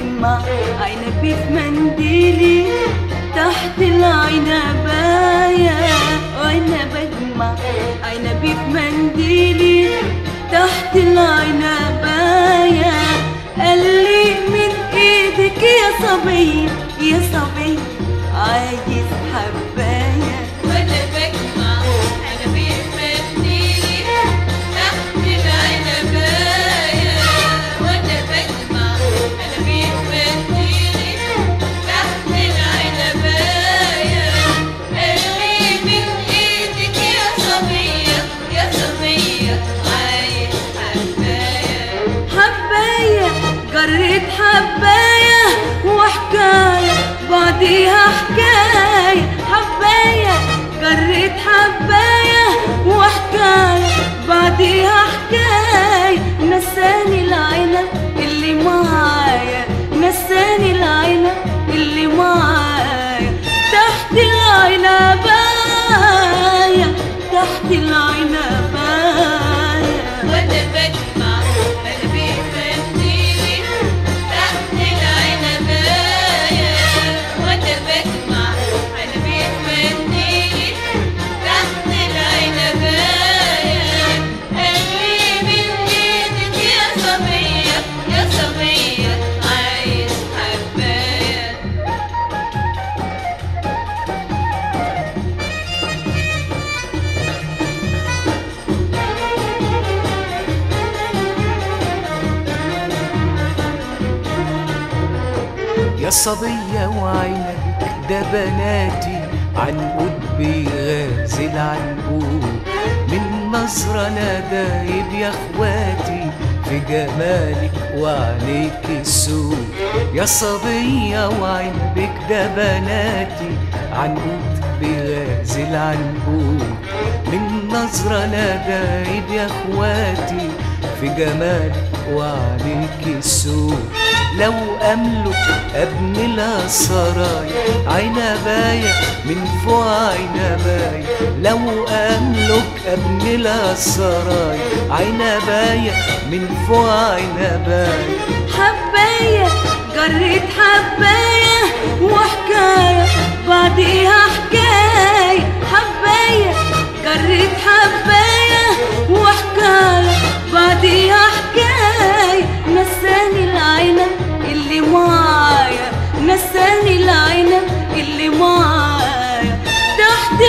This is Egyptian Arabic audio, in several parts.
بجمع عنبي في منديلي تحت العنباية وانا بجمع عنبي في منديلي تحت العنباية قال لي من ايدك يا صبي يا صبي عايز حبايه وانا بجمع عنبي في منديلي تحت العنباية وانا بجمع عنبي في منديلي تحت العنباية قالي من ايدك يا صبية يا صبية عايز حباية حباية جريت حباية وحكاية بعديها حكاية حباية جريت حباية وحكاية بعديها حكاية نساني العينة اللي معايا نساني العينة اللي معايا تحت العنباية تحت العنباية وانا بجمع عنبي في منديلي تحت العنباية وانا بجمع عنبي في منديلي تحت العنباية قالي من ايدك يا صبية يا صبية عايز حباية يا صبية وعينك ده بناتي عنقود بيغازل عنقود من نظرة انا دايب يا اخواتي في جمالك وعليك السوق يا صبية وعينك ده بناتي عنقود بيغازل عنقود من نظرة انا دايب يا اخواتي في جمالك وعليك السوق لو أملك أبني لها سرايا عنباية من فوق عنباية لو أملك أبني لها سرايا عنباية من فوق عنباية حباية جريت حباية وحكاية بعديها حكاية حباية جريت حباية وحكاية بعديها حكاية نساني العينة اللي معايا نساني العينة اللي معايا تحت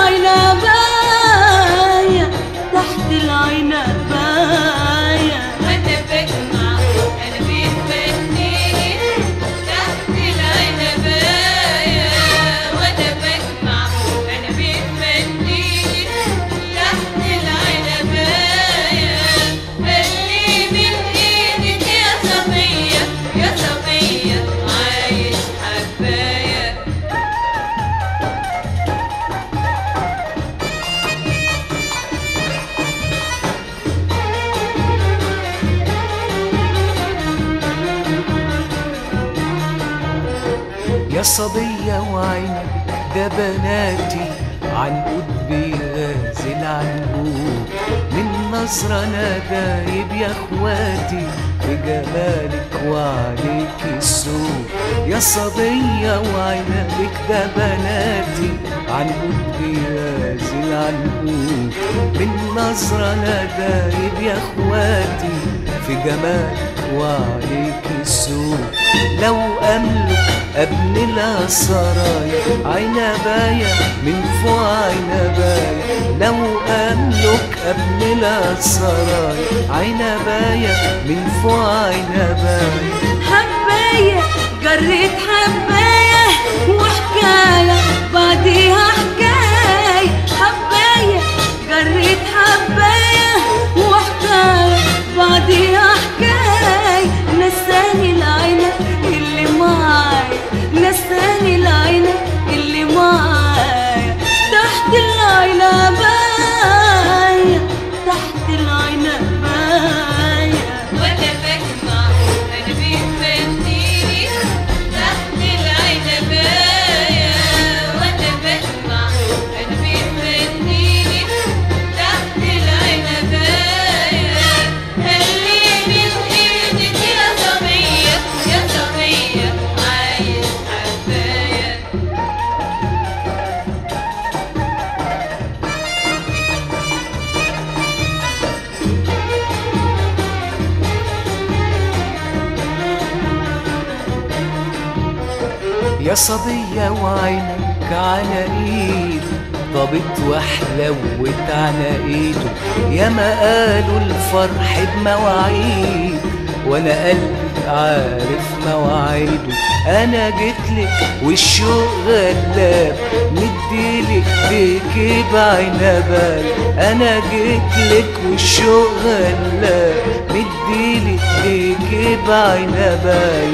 العنباية تحت العنباية وانا بجمع عنبي في منديلي تحت العنباية وانا بجمع عنبي في منديلي تحت العنباية قالي من ايدك يا صبية يا صبية عايز حباية يا صبية وعينك ده بناتي عنقود بيغازل عنقود من نظرة أنا دايب يا اخواتي في جمالك وعليك السوق يا صبية وعينك ده بناتي عنقود بيغازل عنقود من نظرة أنا دايب يا اخواتي في جمالك وعليك السوق لو أملك أبني لها سرايا عنباية من فوق عنباية لو أملك أبني لها سرايا عنباية من فوق عنباية حباية جريت حباية وحكاية بعديها حكاية حباية جريت حباية وحكاية بعديها حكاية نساني العينة اللي معايا نساني العينة اللي معايا تحت العنباية تحت العنباية وانا بجمع عنبي في منديلي تحت يا صبية وعينك على ايد ضبط وحلوت على ايده يا ما قالوا الفرح بمواعيد وانا قلبي عارف مواعيده انا جيتلك والشوق غلاب مديلك بيكي بعنباي انا جيتلك والشوق غلاب مديلك بيكي بعنباي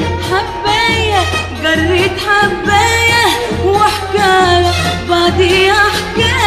حباية جريت حباية وحكاية بعديها حكاية